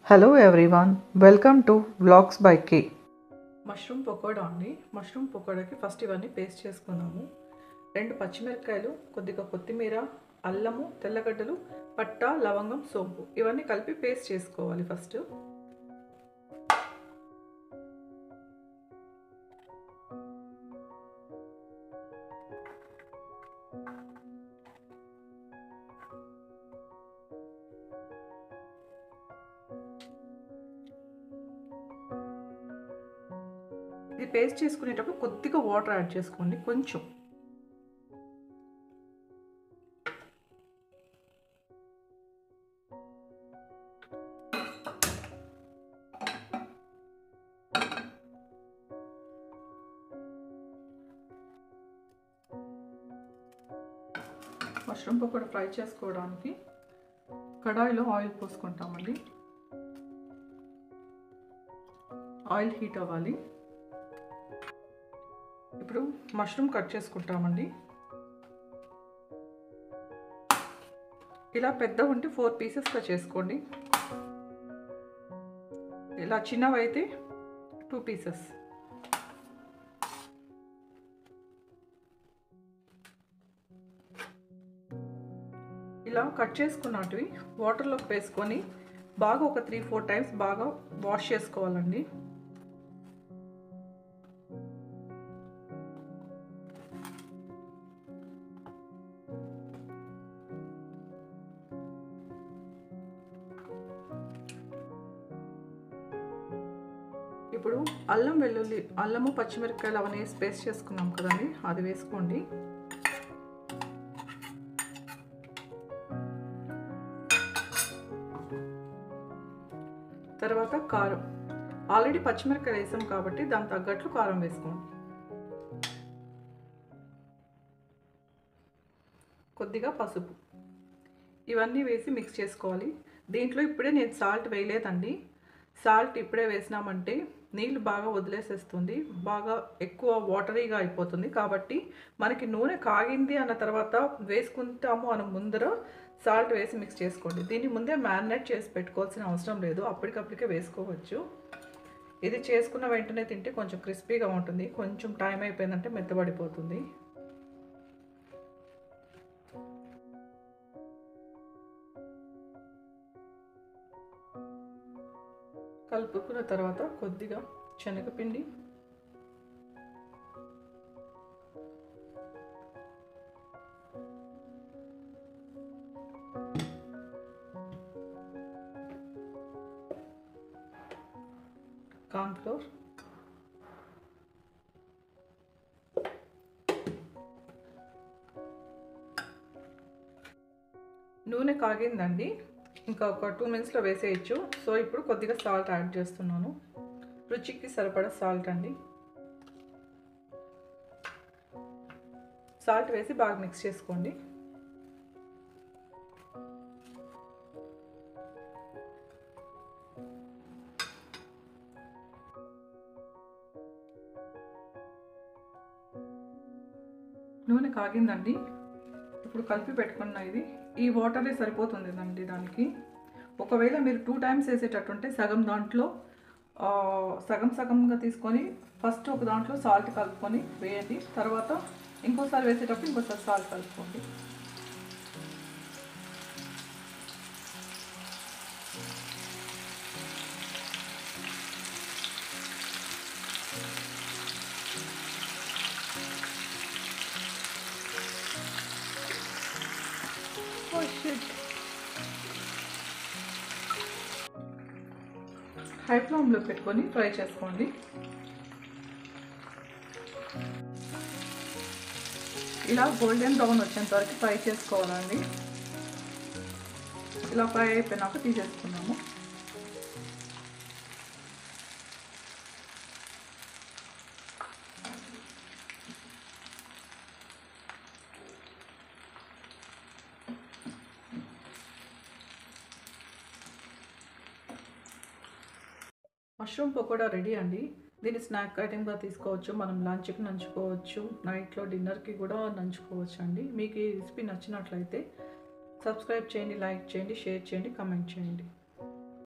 Hello everyone welcome to vlogs by K mushroom pakoda అండి mushroom పకోడాకి first ఇవన్నీ paste చేసుకున్నాము రెండు పచ్చిమిరపకాయలు కొద్దిగా కొత్తిమీర అల్లము తెల్లగడ్డలు పట్ట లవంగం సోంపు ఇవన్నీ కలిపి పేస్ట్ చేసుకోవాలి ఫస్ట్ ఇది పేస్ట్ చేసుకునేటప్పుడు కొద్దిగా వాటర్ యాడ్ చేసుకోండి కొంచెం మష్రూమ్ పకోడా ఫ్రై చేసుకోవడానికి కడాయిలో ఆయిల్ పోసుకుంటామండి ఆయిల్ హీట్ అవ్వాలి ఇప్పుడు మష్రూమ్ కట్ చేసుకుంటామండి ఇలా పెద్ద ఉంటే ఫోర్ పీసెస్గా చేసుకోండి ఇలా చిన్నవైతే టూ పీసెస్ ఇలా కట్ చేసుకున్నటివి వాటర్లోకి వేసుకొని బాగా ఒక త్రీ ఫోర్ టైమ్స్ బాగా వాష్ చేసుకోవాలండి ఇప్పుడు అల్లం వెల్లుల్లి అల్లము పచ్చిమిరపకాయలు అవన్నీ వేసి పేస్ట్ చేసుకున్నాం కదండి అది వేసుకోండి తర్వాత కారం ఆల్రెడీ పచ్చిమిరపకాయలు వేసాం కాబట్టి దాని తగ్గట్లు కారం వేసుకోండి కొద్దిగా పసుపు ఇవన్నీ వేసి మిక్స్ చేసుకోవాలి దీంట్లో ఇప్పుడే నేను సాల్ట్ వేయలేదండి సాల్ట్ ఇప్పుడే వేసినామంటే నీళ్ళు బాగా వదిలేసేస్తుంది బాగా ఎక్కువ వాటరీగా అయిపోతుంది కాబట్టి మనకి నూనె కాగింది అన్న తర్వాత వేసుకుంటాము అని ముందర సాల్ట్ వేసి మిక్స్ చేసుకోండి దీన్ని ముందే మ్యారినేట్ చేసి పెట్టుకోవాల్సిన అవసరం లేదు అప్పటికప్పటికే వేసుకోవచ్చు ఇది చేసుకున్న వెంటనే తింటే కొంచెం క్రిస్పీగా ఉంటుంది కొంచెం టైం అయిపోయిందంటే మెత్తబడిపోతుంది కలుపుకున్న తర్వాత కొద్దిగా శనగపిండి కార్న్ఫ్లోర్ నూనె కాగిందండి ఇంకా ఒక టూ మినిట్స్లో వేసేయచ్చు సో ఇప్పుడు కొద్దిగా సాల్ట్ యాడ్ చేస్తున్నాను రుచికి సరిపడా సాల్ట్ అండి సాల్ట్ వేసి బాగా మిక్స్ చేసుకోండి నూనె కాగిందండి ఇప్పుడు కలిపి పెట్టుకున్న ఇది ఈ వాటరే సరిపోతుంది దానికి ఒకవేళ మీరు టూ టైమ్స్ వేసేటట్టుంటే సగం దాంట్లో సగం సగంగా తీసుకొని ఫస్ట్ ఒక దాంట్లో సాల్ట్ కలుపుకొని వేయండి తర్వాత ఇంకోసారి వేసేటప్పుడు ఇంకోసారి సాల్ట్ కలుపుకోండి Oh shit. హై ఫ్లేమ్లో పెట్టుకొని ఫ్రై చేసుకోండి ఇలా గోల్డెన్ బ్రౌన్ వచ్చేంత వరకు ఫ్రై చేసుకోవాలండి ఇలా ఫ్రై అయిపోయినాక తీసేసుకున్నాము మష్రూమ్ పకోడా రెడీ అండి దీన్ని స్నాక్ ఐటెంగా తీసుకోవచ్చు మనం లంచ్కి నంచుకోవచ్చు నైట్లో డిన్నర్కి కూడా నంచుకోవచ్చు అండి మీకు ఈ రెసిపీ నచ్చినట్లయితే సబ్స్క్రైబ్ చేయండి లైక్ చేయండి షేర్ చేయండి కమెంట్ చేయండి